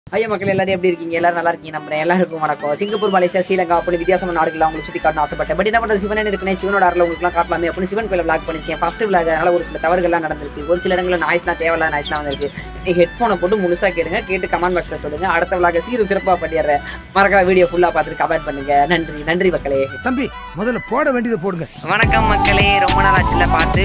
ஐயா மக்கள் எல்லாரும் எப்படி இருக்கீங்க எல்லாரும் நல்லா இருக்கீங்க நம்புறேன் எல்லாருக்கும் வணக்கம் சிங்கப்பூர் மலேசியா ஸ்ரீலங்கா அப்படி வித்தியாசமான நாடுகள் உங்களுக்கு சுத்தி காட்டணும் ஆசைப்பட்டேன் பட் என்ன பண்றது சிவன் இருக்கேன் சிவனோட அருள் உங்களுக்கு காட்டலாமே அப்படின்னு சிவன் கோயில விளாக் பண்ணிருக்கேன் ஃபர்ஸ்ட் விளாக் அதனால ஒரு சில தவறுகள்லாம் நடந்திருக்கு ஒரு சில இடங்களில் நாய்ஸ்லாம் தேவையில்லாத நாய்ஸ்லாம் வந்திருக்கு ஹெட்ஃபோனை போட்டு முழுசா கேளுங்க கேட்டு கமெண்ட் பாக்ஸ்ல சொல்லுங்க அடுத்த விளாக சீரும் சிறப்பா பண்ணிடுறேன் மறக்காம வீடியோ ஃபுல்லா பார்த்துட்டு கமெண்ட் பண்ணுங்க நன்றி நன்றி மக்களே தம்பி முதல்ல போட வேண்டியதை போடுங்க வணக்கம் மக்களே ரொம்ப நாள் ஆச்சுல பார்த்து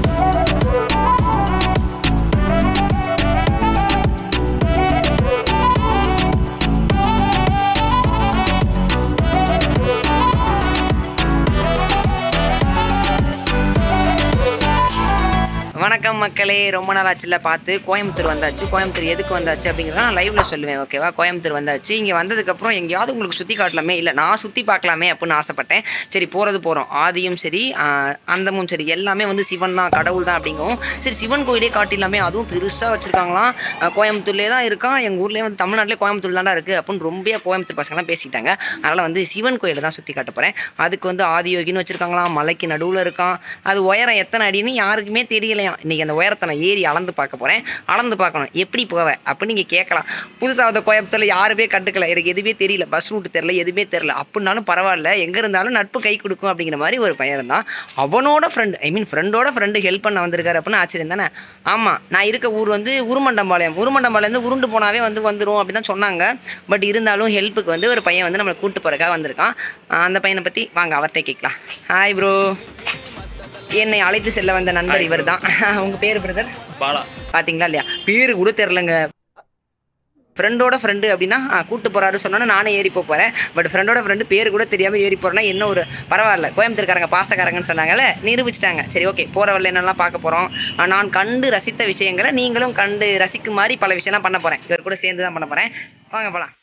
வணக்கம் மக்களே ரொம்ப நாள் ஆச்சுல பார்த்து கோயம்புத்தூர் வந்தாச்சு கோயம்புத்தூர் எதுக்கு வந்தாச்சு அப்படிங்கிறத நான் லைவ்ல சொல்லுவேன் ஓகேவா கோயம்புத்தூர் வந்தாச்சு இங்கே வந்ததுக்கப்புறம் எங்கேயாவது உங்களுக்கு சுற்றி காட்டலாமே இல்லை நான் சுற்றி பார்க்கலாமே அப்படின்னு ஆசைப்பட்டேன் சரி போகிறது போகிறோம் ஆதியும் சரி ஆஹ், அந்தமும் சரி எல்லாமே வந்து சிவன் தான் கடவுள் தான் அப்படிங்கவும் சரி சிவன் கோயிலே காட்டிடலாமே அதுவும் பெருசாக வச்சுருக்காங்களாம் கோயம்புத்தூர்லேயே தான் இருக்கான் எங்கள் ஊர்லேயே வந்து தமிழ்நாட்டிலே கோயம்புத்தூர் தான்டா இருக்குது அப்படின்னு ரொம்ப கோயம்புத்தூர் பசங்களாம் பேசிட்டாங்க அதனால் வந்து சிவன் கோயிலை தான் சுற்றி காட்ட போகிறேன் அதுக்கு வந்து ஆதியோகின்னு வச்சுருக்காங்களாம் மலைக்கு நடுவில் இருக்கான் அது உயரம் எத்தனை அடின்னு யாருக்குமே தெரியலையாம் இன்றைக்கி அந்த உயரத்தை நான் ஏறி அளந்து பார்க்க போகிறேன் அளந்து பார்க்கணும் எப்படி போவேன் அப்படின்னு நீங்கள் கேட்கலாம் புதுசாக வந்த கோயம்புத்தூரில் யாருமே கண்டுக்கல எனக்கு எதுவுமே தெரியல பஸ் ரூட் தெரில எதுவுமே தெரில அப்படின்னாலும் பரவாயில்ல எங்கே இருந்தாலும் நட்பு கை கொடுக்கும் அப்படிங்கிற மாதிரி ஒரு பையன் இருந்தான் அவனோட ஃப்ரெண்டு ஐ மீன் ஃப்ரெண்டோட ஃப்ரெண்டு ஹெல்ப் பண்ண வந்திருக்காரு அப்படின்னு ஆச்சரியம் தானே ஆமாம் நான் இருக்க ஊர் வந்து உருமண்டம்பாளையம் உருமண்டம்பாளையம்லேருந்து உருண்டு போனாவே வந்து வந்துடும் அப்படி தான் சொன்னாங்க பட் இருந்தாலும் ஹெல்ப்புக்கு வந்து ஒரு பையன் வந்து நம்மளை கூட்டு போகிறக்காக வந்திருக்கான் ஆஹ் அந்த பையனை பற்றி வாங்க அவர்கிட்ட கேட்கலாம் ஹாய் ப்ரோ என்னை அழைத்து செல்ல வந்த நண்பர் இவர் தான் உங்கள் பேர் பிரதர் பாலா பார்த்தீங்களா இல்லையா பேர் கூட தெரிலங்க ஃப்ரெண்டோட ஃப்ரெண்டு அப்படின்னா ஆ, கூட்டு போறாரு சொன்னோன்னா நானே ஏறி போக போகிறேன் பட் ஃப்ரெண்டோட ஃப்ரெண்டு பேர் கூட தெரியாமல் ஏறி போகிறேன்னா என்ன ஒரு பரவாயில்ல கோயம்புத்தூர்காரங்க பாசக்காரங்கன்னு சொன்னாங்கல்ல நிரூபிச்சிட்டாங்க சரி ஓகே போகிற வழியில் என்னெல்லாம் பார்க்க போகிறோம் நான் கண்டு ரசித்த விஷயங்களை நீங்களும் கண்டு ரசிக்கும் மாதிரி பல விஷயம்லாம் பண்ண போகிறேன் இவர் கூட சேர்ந்து தான் பண்ண போகிறேன் வாங்க போகலாம்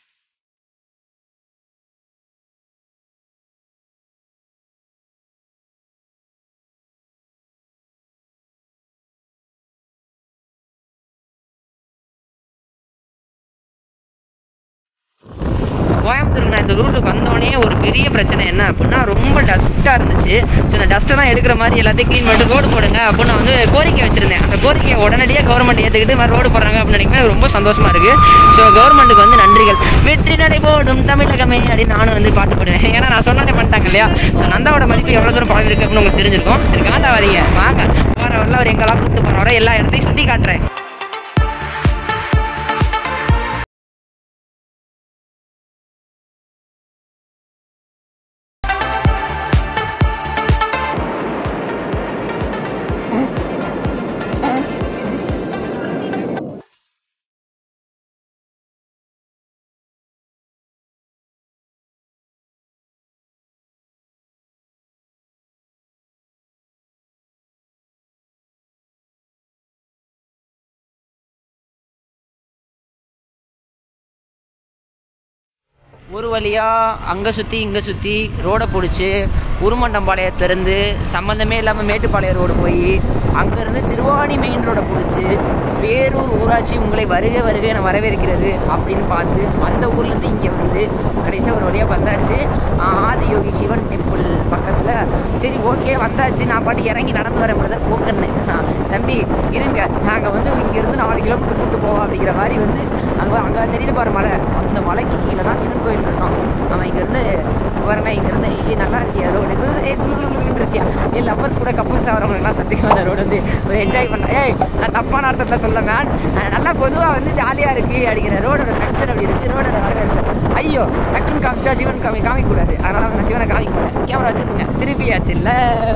கோயம்புத்தூருக்கு நான் இந்த ரூட்டுக்கு வந்தோடனே ஒரு பெரிய பிரச்சனை என்ன அப்படின்னா ரொம்ப டஸ்ட்டாக இருந்துச்சு ஸோ இந்த டஸ்ட்டெல்லாம் எடுக்கிற மாதிரி எல்லாத்தையும் க்ளீன் பண்ணிட்டு ரோடு போடுங்க அப்படின்னு நான் வந்து கோரிக்கை வச்சிருந்தேன் அந்த கோரிக்கையை உடனடியாக கவர்மெண்ட் ஏற்றுக்கிட்டு மாதிரி ரோடு போடுறாங்க அப்படின்னு நினைக்கிறேன் ரொம்ப சந்தோஷமா இருக்கு ஸோ கவர்மெண்ட்டுக்கு வந்து நன்றிகள் வெற்றி நடை போடும் தமிழகமே அப்படின்னு நானும் வந்து பாட்டு போடுவேன் ஏன்னா நான் சொன்னதே பண்ணிட்டாங்க இல்லையா ஸோ நந்தாவோட மதிப்பு எவ்வளோ தூரம் பழகி இருக்கு அப்படின்னு உங்களுக்கு தெரிஞ்சிருக்கும் சரி காண்டாவாதீங்க வாங்க போகிற வரல அவர் எங்கெல்லாம் கூப்பிட்டு போகிறவரை எல்லா இடத்தையும் சுற்றி காட்டுறேன் ஒரு வழியா அங்கே சுற்றி இங்கே சுற்றி ரோடை பிடிச்சி உருமண்டம்பாளையத்துலேருந்து சம்மந்தமே இல்லாமல் மேட்டுப்பாளையம் ரோடு போய் அங்கேருந்து சிறுவாணி மெயின் ரோடை பிடிச்சி பேரூர் ஊராட்சி உங்களை வருக வருக என வரவேற்கிறது அப்படின்னு பார்த்து அந்த ஊர்லேருந்து இங்கே வந்து கடைசியாக ஒரு வழியாக வந்தாச்சு ஆஹ் ஆதியோகி சிவன் டெம்பிள் பக்கத்தில் சரி ஓகே வந்தாச்சு நான் பாட்டு இறங்கி நடந்து வரேன் பிரதர் போக்கன்னு தம்பி இருங்க நாங்கள் வந்து இங்கேருந்து நாலு கிலோமீட்டர் கூட்டு போவோம் அப்படிங்கிற மாதிரி வந்து அங்கே அங்கே தெரியுது பாரு மலை அந்த மலைக்கு கீழே தான் சிவன் கோயில் இருக்கான் அவன் இங்கேருந்து வரணும் இங்கேருந்து ஏய் நல்லா இருக்கியா ரோடு இருக்கியா ஏ லப்பர்ஸ் கூட கப்பல்ஸ் ஆகிறவங்களுக்குலாம் சத்தியமாக அந்த ரோடு வந்து ஒரு என்ஜாய் பண்ண ஏய் நான் தப்பான அர்த்தத்தில் சொல்ல மேன் நல்லா பொதுவாக வந்து ஜாலியாக இருக்குது அப்படிங்கிற ரோடோட ஸ்ட்ரக்சர் அப்படி இருக்குது ரோடோட வரவேற்பு ஐயோ டக்குன்னு காமிச்சா சிவன் காமி காமிக்கக்கூடாது அதனால் வந்து நான் சிவனை காமிக்க மாட்டேன் கேமரா திருப்புங்க திருப்பியாச்சு இல்லை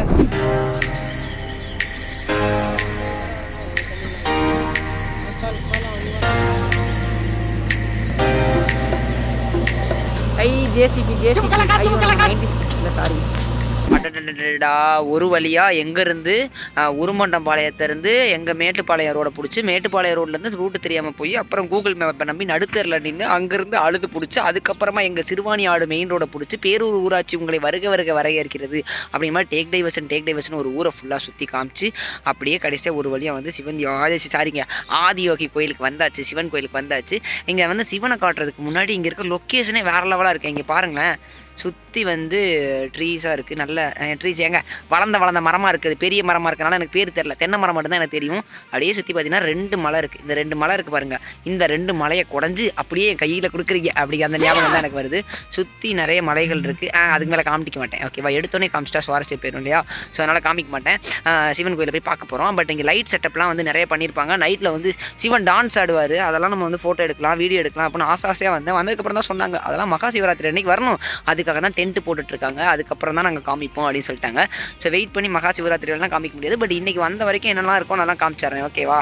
ஐ ஜேசிபி ஜேசிபி ஐயோ நைன்டி சிக்ஸில் சாரி அடடடடடா ஒரு வழியா எங்கேருந்து உருமண்டம்பாளையத்திலேருந்து எங்கள் மேட்டுப்பாளையம் ரோட பிடிச்சி மேட்டுப்பாளையம் ரோட்லேருந்து ரூட்டு தெரியாமல் போய் அப்புறம் கூகுள் மேப்பை நம்பி நடுத்தரில் நின்று அங்கேருந்து அழுது பிடிச்சி அதுக்கப்புறமா எங்கள் சிறுவாணி ஆடு மெயின் ரோட பிடிச்சி பேரூர் ஊராட்சி உங்களை வருக வருக வரவேற்கிறது அப்படி மாதிரி டேக் டைவர்சன் டேக் டைவர்சன் ஒரு ஊரை ஃபுல்லாக சுற்றி காமிச்சு அப்படியே கடைசியாக ஒரு வழியாக வந்து சிவன் ஆதி சாரிங்க ஆதியோகி கோயிலுக்கு வந்தாச்சு சிவன் கோயிலுக்கு வந்தாச்சு இங்கே வந்து சிவனை காட்டுறதுக்கு முன்னாடி இங்கே இருக்க லொக்கேஷனே வேறு லெவலாக இருக்கு இங்கே பாருங்களேன் சுற்றி வந்து ட்ரீஸாக இருக்குது நல்ல ட்ரீஸ் ஏங்க வளர்ந்த வளர்ந்த மரமாக இருக்குது பெரிய மரமாக இருக்கனால எனக்கு பேர் தெரில தென்னை மரம் மட்டும்தான் எனக்கு தெரியும் அப்படியே சுற்றி பார்த்தீங்கன்னா ரெண்டு மலை இருக்குது இந்த ரெண்டு மலை இருக்குது பாருங்கள் இந்த ரெண்டு மலையை குடஞ்சி அப்படியே என் கையில் கொடுக்குறீங்க அப்படி அந்த ஞாபகம் தான் எனக்கு வருது சுற்றி நிறைய மலைகள் இருக்குது அதுக்கு மேலே காமிக்க மாட்டேன் ஓகேவா எடுத்தோடனே காமிச்சிட்டா சுவாரஸ்யம் போயிடும் இல்லையா ஸோ அதனால் காமிக்க மாட்டேன் ஆஹ் சிவன் கோயிலை போய் பார்க்க போகிறோம் பட் இங்கே லைட் செட்டப்லாம் வந்து நிறைய பண்ணியிருப்பாங்க நைட்டில் வந்து சிவன் டான்ஸ் ஆடுவார் அதெல்லாம் நம்ம வந்து ஃபோட்டோ எடுக்கலாம் வீடியோ எடுக்கலாம் அப்படின்னு ஆசை ஆசையாக வந்தேன் வந்ததுக்கப்புறம் தான் சொன்னாங்க அதெல்லாம் மகா சிவராத்திரி அன்னைக்கு வரணும் அதுக்காக தான் டென்ட் போட்டுட்ருக்காங்க அதுக்கப்புறம் தான் நாங்கள் காமிப்போம் அப்படின்னு சொல்லிட்டாங்க ஸோ வெயிட் பண்ணி மகா சிவராத்திரியெல்லாம் காமிக்க முடியாது பட் இன்னைக்கு வந்த வரைக்கும் என்னெல்லாம் இருக்கும் அதெல்லாம் காமிச்சிடுறேன் ஓகேவா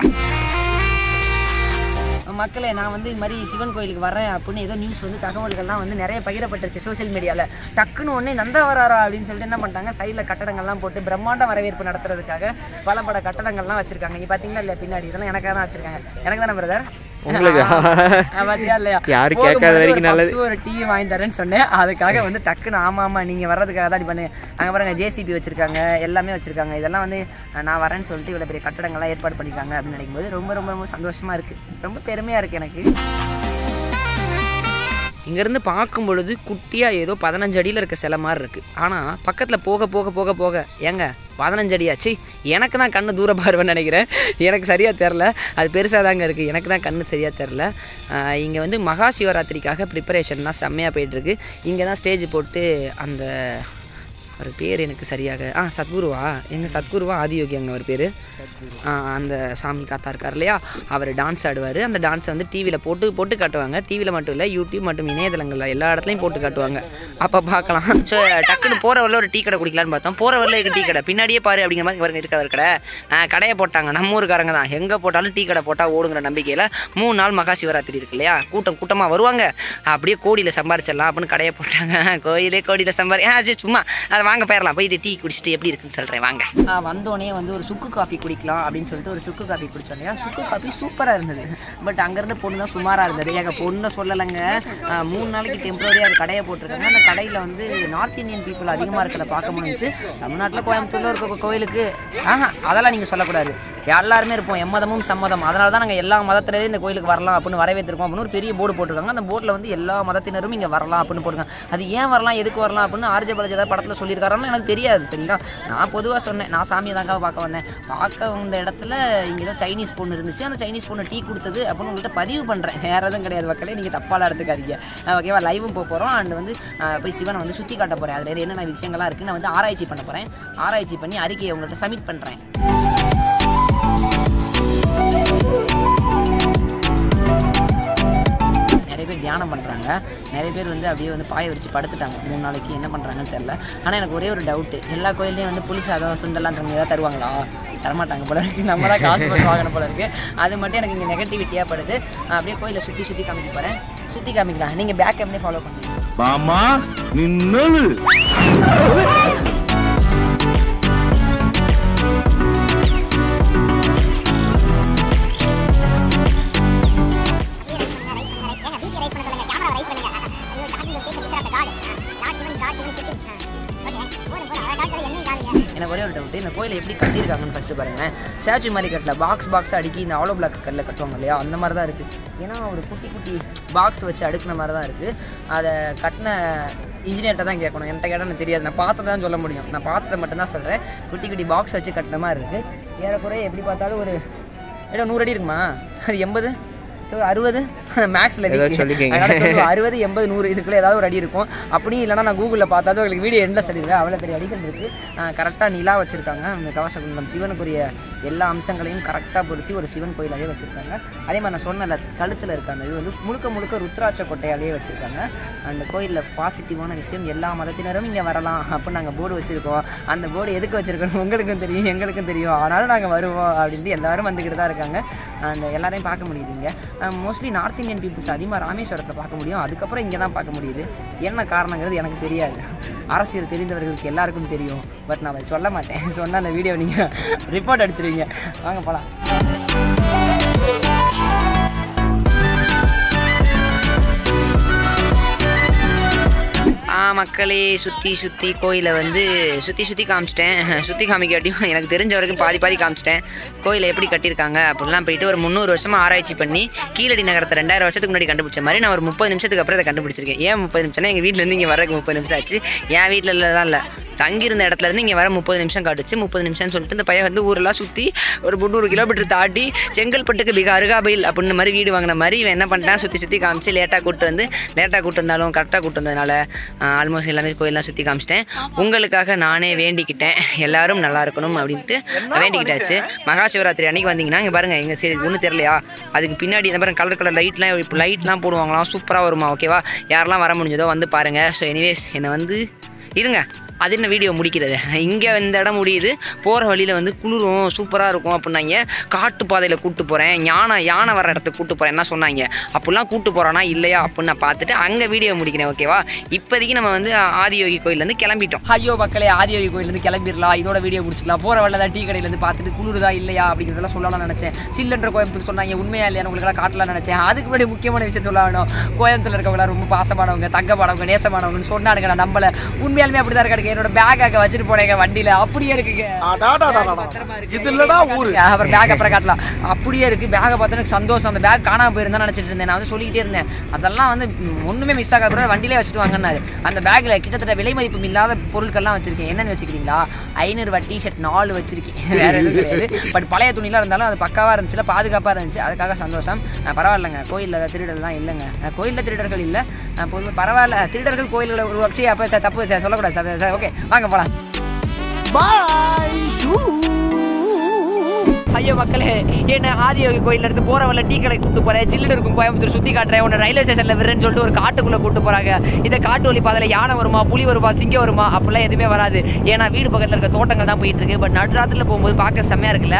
மக்களே நான் வந்து இது மாதிரி சிவன் கோயிலுக்கு வரேன் அப்படின்னு ஏதோ நியூஸ் வந்து தகவல்கள்லாம் வந்து நிறைய பகிரப்பட்டுருச்சு சோஷியல் மீடியாவில் டக்குன்னு ஒன்று நந்தா வராரா அப்படின்னு சொல்லிட்டு என்ன பண்ணிட்டாங்க சைடில் கட்டடங்கள்லாம் போட்டு பிரம்மாண்ட வரவேற்பு நடத்துறதுக்காக பல பல கட்டடங்கள்லாம் வச்சிருக்காங்க இங்கே பார்த்தீங்களா இல்லையா பின்னாடி இதெல்லாம் எனக்காக தான் வச்சிருக்காங்க எனக்கு தானே பிரதர் உங்களுக்கு பார்த்தியா இல்லையா யாரும் போகும்போது கேட்காத வரைக்கும் ஒரு நல்லது. puffs, ஒரு டீ வாங்கி தரேன்னு சொன்னேன் அதுக்காக வந்து டக்குன்னு ஆமா ஆமா நீங்க வர்றதுக்காக தான் பண்ணு அங்க பாருங்க ஜேசிபி வச்சிருக்காங்க எல்லாமே வச்சிருக்காங்க இதெல்லாம் வந்து அஹ், நான் வரேன்னு சொல்லிட்டு இவ்வளவு பெரிய கட்டடங்கள்லாம் ஏற்பாடு பண்ணிருக்காங்க அப்படின்னு நினைக்கும் போது ரொம்ப ரொம்ப ரொம்ப சந்தோஷமா இருக்கு ரொம்ப பெருமையா இருக்கு எனக்கு இங்கேருந்து பார்க்கும் பொழுது குட்டியாக ஏதோ பதினஞ்சு அடியில் இருக்க சிலை மாதிரி இருக்குது ஆனால் பக்கத்தில் போக போக போக போக ஏங்க பதினஞ்சு அடியாச்சு எனக்கு தான் கண்ணு தூர பார்வைன்னு நினைக்கிறேன் எனக்கு சரியாக தெரில அது பெருசாக தாங்க இருக்குது எனக்கு தான் கண்ணு சரியாக தெரில இங்கே வந்து மகா சிவராத்திரிக்காக ப்ரிப்பரேஷன்லாம் செம்மையாக போயிட்டுருக்கு இங்கே தான் ஸ்டேஜ் போட்டு அந்த அவர் பேர் எனக்கு சரியாக ஆ சத்குருவா எங்கள் சத்குருவா ஆதியோகி அங்கே அவர் பேர் அந்த சாமி தாத்தா இருக்கார் இல்லையா அவர் டான்ஸ் ஆடுவார் அந்த டான்ஸை வந்து டிவியில் போட்டு போட்டு காட்டுவாங்க டிவியில் மட்டும் இல்லை யூடியூப் மற்றும் இணையதளங்களில் எல்லா இடத்துலையும் போட்டு காட்டுவாங்க அப்போ பார்க்கலாம் ஸோ டக்குன்னு போகிற வரல ஒரு டீ கடை குடிக்கலான்னு பார்த்தோம் போகிற வரல இருக்கு டீ கடை பின்னாடியே பாரு அப்படிங்கிற மாதிரி பாருங்க இருக்க ஒரு கடை ஆ, கடையை போட்டாங்க நம்ம ஊருக்காரங்க தான் எங்கே போட்டாலும் டீ கடை போட்டால் ஓடுங்கிற நம்பிக்கையில் மூணு நாள் மகா சிவராத்திரி இருக்கு இல்லையா கூட்டம் கூட்டமாக வருவாங்க அப்படியே கோடியில் சம்பாரிச்சிடலாம் அப்படின்னு கடையை போட்டாங்க கோயிலே கோடியில் சம்பாரி ஆ சரி சும்மா அதை வாங்க போயிடலாம் போயிட்டு டீ குடிச்சிட்டு எப்படி இருக்குன்னு சொல்கிறேன் வாங்க வந்தோடனே வந்து ஒரு சுக்கு காஃபி குடிக்கலாம் அப்படின்னு சொல்லிட்டு ஒரு சுக்கு காஃபி குடிச்சோம் இல்லையா சுக்கு காஃபி சூப்பராக இருந்தது பட் அங்கேருந்து பொண்ணு தான் சுமாராக இருந்தது எங்கள் பொண்ணை சொல்லலைங்க ஆ, மூணு நாளைக்கு டெம்பரரியாக ஒரு கடையை போட்டிருக்காங்க அந்த கடையில் வந்து நார்த் இந்தியன் பீப்புள் அதிகமாக இருக்கிறத பார்க்க முடிஞ்சுச்சு தமிழ்நாட்டில் கோயம்புத்தூரில் இருக்க கோயிலுக்கு ஆஹா அதெல்லாம் நீங்கள் சொல்லக்கூடாது எல்லாருமே இருப்போம் எம்மதமும் சம்மதம் அதனால தான் நாங்கள் எல்லா மதத்திலேயே இந்த கோயிலுக்கு வரலாம் அப்படின்னு வரவேற்றிருக்கோம் அப்படின்னு ஒரு பெரிய போர்டு போட்டிருக்காங்க அந்த போர்டில் வந்து எல்லா மதத்தினரும் இங்கே வரலாம் அப்படின்னு போட்டிருக்காங்க அது ஏன் வரலாம் எதுக்கு வரலாம் அப்படின்னு ஆர்ஜே பாலாஜி ஏதாவது படத்தில் சொல்லியிருக்காருன்னு எனக்கு தெரியாது சரிங்களா நான் பொதுவாக சொன்னேன் நான் சாமியை தாங்க பார்க்க வந்தேன் பார்க்க வந்த இடத்துல இங்கே தான் சைனீஸ் பொண்ணு இருந்துச்சு அந்த சைனீஸ் பொண்ணு டீ கொடுத்தது அப்படின்னு உங்கள்கிட்ட பதிவு பண்ணுறேன் வேற எதுவும் கிடையாது மக்களே நீங்கள் தப்பாலாம் எடுத்துக்காதீங்க அஹ் ஓகேவா லைவும் போக போகிறோம் அண்ட் வந்து அஹ் போய் சிவனை வந்து சுற்றி காட்ட போகிறேன் அதில் என்னென்ன விஷயங்கள்லாம் இருக்குது நான் வந்து ஆராய்ச்சி பண்ண போகிறேன் ஆராய்ச்சி பண்ணி அறிக்கையை உங்கள்கிட்ட சப்மிட் பண்ணுறேன் நிறைய பேர் தியானம் பண்ணுறாங்க நிறைய பேர் வந்து அப்படியே வந்து பாய விரிச்சு படுத்துட்டாங்க மூணு நாளைக்கு என்ன பண்ணுறாங்கன்னு தெரில ஆனால் எனக்கு ஒரே ஒரு டவுட்டு எல்லா கோயில்லையும் வந்து புளி சாதம் சுண்டெல்லாம் தரணும் ஏதாவது தருவாங்களா தரமாட்டாங்க போல இருக்கு நம்ம தான் காசு போட்டு வாங்கணும் போல இருக்கு அது மட்டும் எனக்கு இங்கே நெகட்டிவிட்டியாக படுது நான் அப்படியே கோயிலை சுற்றி சுற்றி காமிக்க போகிறேன் சுற்றி காமிக்கலாம் நீங்கள் பேக் அப்படியே ஃபாலோ பண்ணுங்க மாமா நின்னது எனக்கு ஒரே ஒரு டவுட் இந்த கோயிலை எப்படி கட்டியிருக்காங்கன்னு ஃபஸ்ட்டு பாருங்களேன் ஸ்டாச்சு மாதிரி கட்டல பாக்ஸ் பாக்ஸ் அடுக்கி இந்த ஆலோ பிளாக்ஸ் கல்லில் கட்டுவாங்க இல்லையா அந்த மாதிரி தான் இருக்குது ஏன்னா ஒரு குட்டி குட்டி பாக்ஸ் வச்சு அடுக்குன மாதிரி தான் இருக்குது அதை கட்டின இன்ஜினியர்கிட்ட தான் கேட்கணும் என்கிட்ட கேட்டால் எனக்கு தெரியாது நான் பார்த்ததை தான் சொல்ல முடியும் நான் பார்த்ததை மட்டும்தான் சொல்கிறேன் குட்டி குட்டி பாக்ஸ் வச்சு கட்டின மாதிரி இருக்குது ஏறக்குறைய எப்படி பார்த்தாலும் ஒரு ஏடா நூறு அடி இருக்குமா அது எண்பது ஸோ அறுபது மேக்ஸில் ஏதோ சொல்லிக்கங்க. அதனால சொல்லுவேன் அறுபது எண்பது நூறு இதுக்குள்ளே ஏதாவது ஒரு அடி இருக்கும் அப்படி இல்லைனா நான் கூகுளில் பார்த்தாலும் உங்களுக்கு வீடியோ எண்டில் சொல்லிடுவேன் அவ்வளோ பெரிய அடிகள் இருக்குது கரெக்டாக நிலா வச்சுருக்காங்க அந்த கவசகுண்டம் சிவனுக்குரிய எல்லா அம்சங்களையும் கரெக்டாக பொருத்தி ஒரு சிவன் கோயிலாகவே வச்சுருக்காங்க அதே மாதிரி நான் சொன்னல கழுத்தில் இருக்க அந்த இது வந்து முழுக்க முழுக்க ருத்ராட்ச கொட்டையாலேயே வச்சுருக்காங்க அந்த கோயிலில் பாசிட்டிவான விஷயம் எல்லா மதத்தினரும் இங்கே வரலாம் அப்படின்னு நாங்கள் போர்டு வச்சுருக்கோம் அந்த போர்டு எதுக்கு வச்சுருக்கோம் உங்களுக்கும் தெரியும் எங்களுக்கும் தெரியும் ஆனாலும் நாங்கள் வருவோம் அப்படின்ட்டு எல்லாரும் வந்துக்கிட்டு தான் இருக்காங்க அந்த எல்லாரையும் பார்க்க முடியுதுங்க மோஸ்ட்லி நார்த் இந்தியன் பீப்புள்ஸ் அதிகமாக ராமேஸ்வரத்தை பார்க்க முடியும் அதுக்கப்புறம் இங்கே தான் பார்க்க முடியுது என்ன காரணங்கிறது எனக்கு தெரியாது அரசியல் தெரிந்தவர்களுக்கு எல்லாருக்கும் தெரியும் பட் நான் அதை சொல்ல மாட்டேன் சொன்னால் அந்த வீடியோ நீங்கள் ரிப்போர்ட் அடிச்சிருவீங்க வாங்க போகலாம் மக்களே சுற்றி சுற்றி கோயிலை வந்து சுற்றி சுற்றி காமிச்சிட்டேன் சுற்றி காமிக்காட்டியும் எனக்கு தெரிஞ்ச வரைக்கும் பாதி பாதி காமிச்சிட்டேன் கோயிலை எப்படி கட்டியிருக்காங்க அப்படிலாம் போயிட்டு ஒரு முந்நூறு வருஷமாக ஆராய்ச்சி பண்ணி கீழடி நகரத்தை ரெண்டாயிரம் வருஷத்துக்கு முன்னாடி கண்டுபிடிச்ச மாதிரி நான் ஒரு முப்பது நிமிஷத்துக்கு அப்புறம் இதை கண்டுபிடிச்சிருக்கேன் ஏன் முப்பது நிமிஷம்னா எங்கள் வீட்டிலேருந்து இங்கே வரக்கு முப்பது நிமிஷம் ஆச்சு என் வீட்டில் தான் இல்லை தங்கியிருந்த இடத்துல இருந்து இங்கே வர முப்பது நிமிஷம் காட்டுச்சு முப்பது நிமிஷம்னு சொல்லிட்டு இந்த பையன் வந்து ஊரெல்லாம் சுற்றி ஒரு முந்நூறு கிலோமீட்டர் தாண்டி செங்கல்பட்டுக்கு மிக அருகாமையில் அப்படின்னு மாதிரி வீடு வாங்கின மாதிரி இவன் என்ன பண்ணிட்டான் சுற்றி சுற்றி காமிச்சு லேட்டாக கூட்டு வந்து லேட்டாக கூட்டு வந்தாலும் கரெக்டாக கூட்டு வந்ததுனால ஆல்மோஸ்ட் எல்லாமே கோயிலெலாம் சுற்றி காமிச்சிட்டேன் உங்களுக்காக நானே வேண்டிக்கிட்டேன் எல்லாரும் நல்லா இருக்கணும் அப்படின்ட்டு வேண்டிக்கிட்டாச்சு மகா சிவராத்திரி அன்னைக்கு வந்தீங்கன்னா இங்கே பாருங்கள் எங்கள் சரி ஒன்றும் தெரியலையா அதுக்கு பின்னாடி இந்த பாருங்க கலர் கலர் லைட்லாம் இப்போ லைட்லாம் போடுவாங்களாம் சூப்பராக வருமா ஓகேவா யாரெல்லாம் வர முடிஞ்சதோ வந்து பாருங்கள் ஸோ எனிவேஸ் என்னை வந்து இருங்க அது என்ன வீடியோ முடிக்கிறது இங்கே இந்த இடம் முடியுது போகிற வழியில் வந்து குளிரும் சூப்பராக இருக்கும் அப்படின்னாங்க காட்டு பாதையில் கூட்டு போகிறேன் யானை யானை வர இடத்துக்கு கூட்டு போகிறேன் என்ன சொன்னாங்க அப்படிலாம் கூட்டு போகிறானா இல்லையா அப்படின்னு நான் பார்த்துட்டு அங்கே வீடியோ முடிக்கிறேன் ஓகேவா இப்போதைக்கு நம்ம வந்து ஆதியோகி கோயிலேருந்து கிளம்பிட்டோம் ஐயோ மக்களே ஆதியோகி கோயிலேருந்து கிளம்பிடலாம் இதோட வீடியோ முடிச்சுக்கலாம் போகிற வழியில் தான் டீ கடையிலேருந்து பார்த்துட்டு குளிருதா இல்லையா அப்படிங்கிறதெல்லாம் சொல்லலாம் நினச்சேன் சில்லன்ற கோயம்புத்தூர் சொன்னாங்க உண்மையா இல்லையா உங்களுக்கெல்லாம் காட்டலாம் நினச்சேன் அதுக்கு முன்னாடி முக்கியமான விஷயம் சொல்ல வேணும் கோயம்புத்தூர்ல இருக்கவங்க ரொம்ப பாசமானவங்க தங்கமானவங்க நேசமானவங்கன்னு சொன்னானுங்க நான் நம்பல உண்மையாலுமே அப்படி தான் இருக்காங்க என்னோட பேக் அங்கே வச்சுட்டு போனேங்க வண்டியில அப்படியே இருக்குங்க பத்திரமா இருக்கு. இது இல்லடா ஊரு. அப்புறம் பேக் அப்புறம் காட்டலாம் அப்படியே இருக்கு பேக்கை பார்த்து எனக்கு சந்தோஷம் அந்த பேக் காணாம போயிருந்தா நினைச்சிட்டு இருந்தேன் நான் வந்து சொல்லிக்கிட்டே இருந்தேன் அதெல்லாம் வந்து ம், ஒண்ணுமே மிஸ் ஆகாத கூட வண்டியிலே வச்சுட்டு வாங்கினாரு அந்த பேக்ல கிட்டத்தட்ட விலை மதிப்பு இல்லாத பொருட்கள்லாம் வச்சிருக்கேன் என்னன்னு வச்சுக்கிறீங்களா ஐநூறு ரூபாய் டிஷர்ட் நாலு வச்சிருக்கேன் வேற எதுவும் கிடையாது பட் பழைய துணிலாம் இருந்தாலும் அது பக்காவா இருந்துச்சுல பாதுகாப்பா இருந்துச்சு அதுக்காக சந்தோஷம் அஹ் பரவாயில்லைங்க கோயிலில் திருடலாம் இல்லைங்க அஹ் கோயில்ல திருடர்கள் இல்லை பொதுவாக பரவாயில்ல திருடர்கள் கோயில்களை உருவாச்சு அப்போ தப்பு சொல்லக்கூடாது ஓகே வாங்க போலாம் ஐயோ மக்களே என்ன ஆதியோகி கோயில்ல இருந்து போற வழியில டீ கடை கூட்டு போறேன் ஜில்லுன்னு இருக்கும் கோயம்புத்தூர் சுத்தி காட்டுறேன் உன்னை ரயில்வே ஸ்டேஷன்ல விடுறேன்னு சொல்லிட்டு ஒரு காட்டுக்குள்ள கூட்டு போறாங்க இந்த காட்டு வழி பாதையில யானை வருமா புலி வருமா சிங்கம் வருமா அப்படிலாம் எதுவுமே வராது ஏன்னா வீடு பக்கத்துல இருக்க தோட்டங்கள் தான் போயிட்டு இருக்கு பட் நடுராத்திரில போகும்போது பார்க்க செம்மையா இருக்குல்ல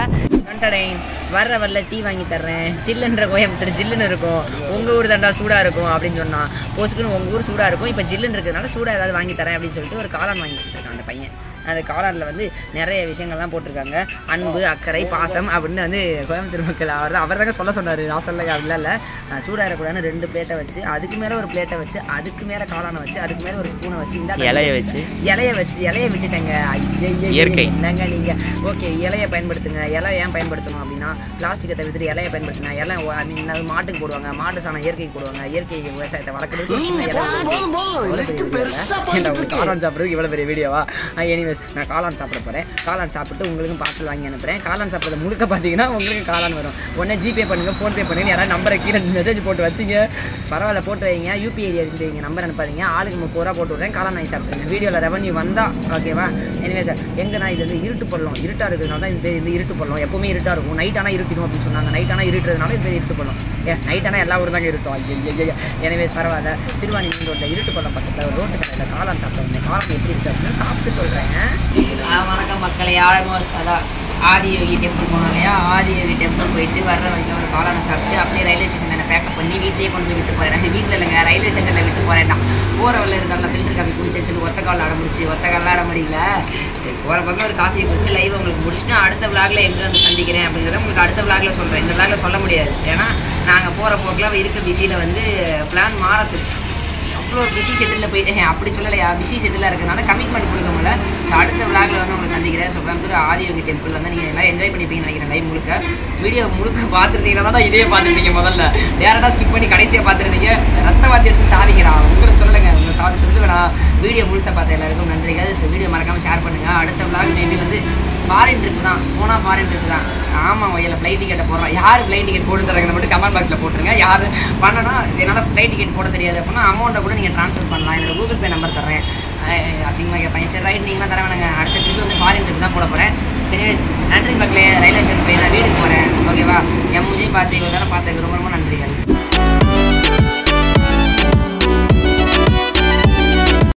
வர்ற வரல டீ வாங்கி தர்றேன் ஜில்லுன்ற கோயம்புத்தூர் ஜில்லுன்னு இருக்கும் உங்க ஊர் தண்டா சூடா இருக்கும் அப்படின்னு சொன்னா போசுக்குன்னு உங்க ஊர் சூடா இருக்கும் இப்போ ஜில்லுன்னு இருக்கிறதுனால சூடா ஏதாவது வாங்கி தரேன் அப்படின்னு சொல்லிட்டு ஒரு காளான் வாங்கி கொடுத்துருக்கான் அந்த பையன் அந்த காளானில் வந்து நிறைய விஷயங்கள்லாம் போட்டிருக்காங்க அன்பு அக்கறை பாசம் அப்படின்னு வந்து கோயம்புத்தூர் மக்கள் அவர் அவர் தாங்க சொல்ல சொன்னார் நான் சொல்ல அப்படிலாம் இல்லை சூடாக இருக்கக்கூடாதுன்னு ரெண்டு பிளேட்டை வச்சு அதுக்கு மேலே ஒரு பிளேட்டை வச்சு அதுக்கு மேலே காளானை வச்சு அதுக்கு மேலே ஒரு ஸ்பூனை வச்சு இந்த இலைய வச்சு. இலைய வச்சு இலைய விட்டுட்டேங்க ஐயையே, இயற்கை. என்னங்க நீங்கள் ஓகே இலையை பயன்படுத்துங்க இலை ஏன் பயன்படுத்தணும் அப்படின்னா பிளாஸ்டிக்கை தவிர்த்துட்டு இலையை பயன்படுத்துங்க இலை ஐ மீன் அது மாட்டுக்கு போடுவாங்க மாட்டு சாணம் இயற்கைக்கு போடுவாங்க இயற்கை விவசாயத்தை வளர்க்குறதுக்கு ஒரு சின்ன இலை இவ்வளோ பெரிய வீடியோ இல்லை ஏன்டா உங்களுக்கு காளான் சாப்பிட்றதுக்கு இவ்வளோ பெரிய வீடியோவா எனிவேஸ் நான் காளான் சாப்பிட போகிறேன் காளான் சாப்பிட்டு உங்களுக்கும் பார்சல் வாங்கி அனுப்புகிறேன் காளான் சாப்பிட்றது முழுக்க பார்த்தீங்கன்னா உங்களுக்கு காளான் வரும் உடனே ஜிபே பண்ணுங்கள் ஃபோன்பே பண்ணுங்க யாராவது நம்பரை கீழே மெசேஜ் போட்டு வச்சிங்க பரவாயில்ல போட்டு வைங்க யூபிஐ இருந்து வைங்க நம்பர் அனுப்பாதீங்க ஆளுக்கு முப்பது ரூபா போட்டு விட்றேன் காளான் வாங்கி சாப்பிட்றேன் வீடியோவில் ரெவன்யூ வந்தால் ஓகேவா எனிவே சார் எங்கே நான் இது வந்து இருட்டு பள்ளம் இருட்டாக இருக்கிறதுனால தான் இது பேர் வந்து இருட்டு பள்ளம் எப்பவுமே இருட்டாக இருக்கும் நைட் ஆனால் இருட்டிடும் அப்படின்னு சொன்னாங்க நைட் ஆனால் இருட்டுறதுனால இது பேர் இருட்டு பள்ளம் ஏ நைட் ஆனால் எல்லா ஊரும் தாங்க இருக்கும் ஐயோ எனவே பரவாயில்ல சிறுவாணி மீன் ரோட்டில் இருட்டு பள்ளம் பக்கத்தில் ஒரு ரோட்டு கடையில் காளான் சாப்பிட்டு வந்தேன் காளான் எப்படி இருக்கு அப்படின்னு சாப்பிட்டு சொல்கிறேன் வணக்கம் மக்களை ஆல்மோஸ்ட் அதான் ஆதியோகி டெம்பிள் போனோம் இல்லையா ஆதியோகி டெம்பிள் போயிட்டு வர்ற வழியில் ஒரு காளானை சாப்பிட்டு அப்படியே ரயில்வே ஸ்டேஷனில் பேக்கப் பண்ணி வீட்லேயே கொண்டு போய் விட்டு போகிறேன் வீட்டில் இல்லைங்க ரயில்வே ஸ்டேஷனில் விட்டு போகிறேன்டா போகிற வழியில் இருந்தாலும் ஃபில்டர் காஃபி குடிச்சு சொல்லி ஒத்த காலில் அட முடிச்சு ஒத்த காலில் அட முடியல சரி போகிற பக்கம் ஒரு காஃபியை குடிச்சு லைவ் உங்களுக்கு முடிச்சுட்டு அடுத்த விளாகில் எங்கே வந்து சந்திக்கிறேன் அப்படிங்கிறத உங்களுக்கு அடுத்த விளாகில் சொல்கிறேன் இந்த விளாகில் சொல்ல முடியாது ஏன்னா நாங்கள் போகிற போக்கில் இருக்க பிஸியில் வந்து பிளான் மாறத்து அவ்வளோ பிஸி ஷெட்யூலில் போயிட்டு அப்படி சொல்லலையா பிஸி ஷெட்யூலாக இருக்கனால கமிட்மெண்ட் கொடுக்க முடியல ஸோ அடுத்த விளாகில் வந்து உங்களை சந்திக்கிறேன் ஸோ கோயம்புத்தூர் ஆதியோகி டெம்பிள் வந்து நீங்கள் எல்லாம் என்ஜாய் பண்ணிப்பீங்கன்னு நினைக்கிறேன் லைவ் முழுக்க வீடியோ முழுக்க பார்த்துருந்தீங்கன்னா தான் இதே பார்த்துருந்தீங்க முதல்ல டேரக்டாக ஸ்கிப் பண்ணி கடைசியாக பார்த்துருந்தீங்க ரத்த வாத்தி எடுத்து சாதிக்கிறா உங்களுக்கு சொல்லலைங்க உங்களை சாதி சொல்லுவேண்ணா வீடியோ முழுசாக பார்த்த எல்லாருக்கும் நன்றிகள் ஸோ வீடியோ மறக்காமல் ஷேர் பண்ணுங்கள் அடுத்த விளாக் மேபி வந்து ஃபாரின் ட்ரிப் தான் போனால் ஃபாரின் ட்ரிப் தான் ஆமாம் வயலில் ஃப்ளைட் டிக்கெட்டை போடுறோம் யார் ஃப்ளைட் டிக்கெட் போட்டு தராங்கன்னு மட்டும் கமெண்ட் பாக்ஸில் போட்டுருங்க யார் பண்ணனா என்னால் ஃப்ளைட் டிக்கெட் போட தெரியாது அப்படின்னா அமௌண்ட்டை கூட நீங்கள் ட்ரான்ஸ்ஃபர் பண்ணலாம் என்னோட கூகுள் பே நம்பர் தரேன் அஹ் அசிங்கமாக கேட்பேன் சரி ரைட் நீங்களாம் தர வேணாங்க அடுத்த ட்ரிப் வந்து ஃபாரின் ட்ரிப் தான் போட போகிறேன் சரி நன்றி மக்களே ரயில்வே ஸ்டேஷன் போய் நான் வீட்டுக்கு போகிறேன் ஓகேவா என் மூஞ்சியும் பார்த்து இவ்வளோ நேரம் பார்த்ததுக்கு ரொம்ப ரொம்ப நன்றிகள்